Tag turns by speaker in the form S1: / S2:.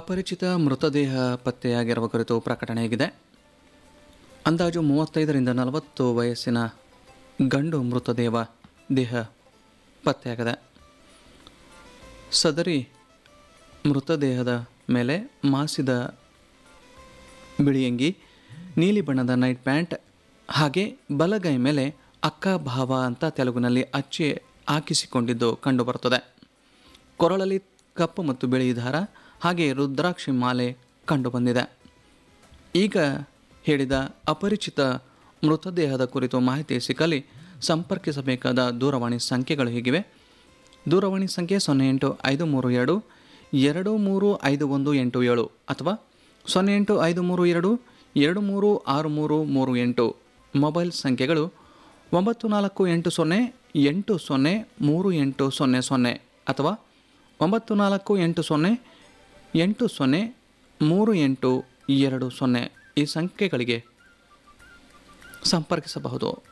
S1: ಅಪರಿಚಿತ ಮೃತದೇಹ ಪತ್ತೆಯಾಗಿರುವ ಕುರಿತು ಪ್ರಕಟಣೆಯಾಗಿದೆ ಅಂದಾಜು ಮೂವತ್ತೈದರಿಂದ ನಲವತ್ತು ವಯಸ್ಸಿನ ಗಂಡು ಮೃತದೇಹ ದೇಹ ಪತ್ತೆಯಾಗಿದೆ ಸದರಿ ಮೃತದೇಹದ ಮೇಲೆ ಮಾಸಿದ ಬಿಳಿಯಂಗಿ ನೀಲಿ ಬಣ್ಣದ ನೈಟ್ ಪ್ಯಾಂಟ್ ಹಾಗೆ ಬಲಗೈ ಮೇಲೆ ಅಕ್ಕ ಭಾವ ಅಂತ ತೆಲುಗಿನಲ್ಲಿ ಅಚ್ಚಿ ಹಾಕಿಸಿಕೊಂಡಿದ್ದು ಕಂಡುಬರುತ್ತದೆ ಕೊರಳಲ್ಲಿ ಕಪ್ಪು ಮತ್ತು ಬಿಳಿ ದಾರ ಹಾಗೆ ರುದ್ರಾಕ್ಷಿ ಮಾಲೆ ಕಂಡುಬಂದಿದೆ ಈಗ ಹೇಳಿದ ಅಪರಿಚಿತ ಮೃತದೇಹದ ಕುರಿತು ಮಾಹಿತಿ ಸಿಕ್ಕಲ್ಲಿ ಸಂಪರ್ಕಿಸಬೇಕಾದ ದೂರವಾಣಿ ಸಂಖ್ಯೆಗಳು ಹೀಗಿವೆ ದೂರವಾಣಿ ಸಂಖ್ಯೆ ಸೊನ್ನೆ ಎಂಟು ಐದು ಮೂರು ಎರಡು ಎರಡು ಮೂರು ಐದು ಒಂದು ಎಂಟು ಏಳು ಅಥವಾ ಸೊನ್ನೆ ಎಂಟು ಐದು ಮೂರು ಎರಡು ಎರಡು ಮೂರು ಆರು ಮೂರು ಮೂರು ಎಂಟು ಮೊಬೈಲ್ ಸಂಖ್ಯೆಗಳು ಒಂಬತ್ತು ನಾಲ್ಕು ಎಂಟು ಸೊನ್ನೆ ಎಂಟು ಸೊನ್ನೆ ಮೂರು ಎಂಟು ಸೊನ್ನೆ ಸೊನ್ನೆ ಅಥವಾ ಒಂಬತ್ತು ನಾಲ್ಕು ಎಂಟು ಸೊನ್ನೆ ಎಂಟು ಸೊನ್ನೆ ಮೂರು ಎಂಟು ಎರಡು ಸೊನ್ನೆ ಈ ಸಂಖ್ಯೆಗಳಿಗೆ ಸಂಪರ್ಕಿಸಬಹುದು